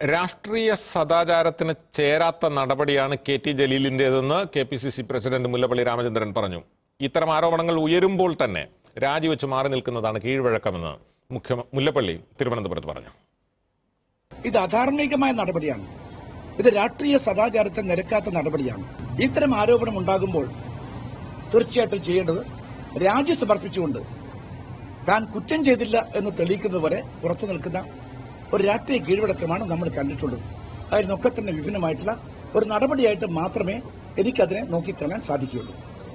രാഷ്ട്രീയ സദാചാരത്തിന് ചേരാത്ത നടപടിയാണ് കെ ടി ജലീലിൻ്റെതെന്ന് K P C C president Mullappally Ramachandran പറഞ്ഞു ഇത്തരം ആരോപണങ്ങൾ ഉയരുമ്പോൾ തന്നെ രാജിവെച്ച് മാറി നിൽക്കുന്നതാണ് കീഴ്വഴക്കമെന്ന് മുഖ്യ മുല്ലപ്പള്ളി തിരുവനന്തപുരത്ത് പറഞ്ഞു ഇത് അധാർമികമായ നടപടിയാണ് ഇത് രാഷ്ട്രീയ സദാചാരത്തെ നിരക്കാത്ത നടപടിയാണ് ഇത്തരം ആരോപണം ഉണ്ടാകുമ്പോൾ തീർച്ചയായിട്ടും ചെയ്യേണ്ടത് രാജി സമർപ്പിച്ചുകൊണ്ട് താൻ കുറ്റം ചെയ്തില്ല എന്ന് തെളിയിക്കുന്നതുവരെ പുറത്തു നിൽക്കുന്ന ഒരു രാഷ്ട്രീയ കീഴ്വഴക്കമാണ് നമ്മൾ കണ്ടിട്ടുള്ളത് അതിനൊക്കെ തന്നെ വിഭിന്നമായിട്ടുള്ള ഒരു നടപടിയായിട്ട് മാത്രമേ എനിക്കതിനെ നോക്കിക്കാണാൻ സാധിക്കുകയുള്ളൂ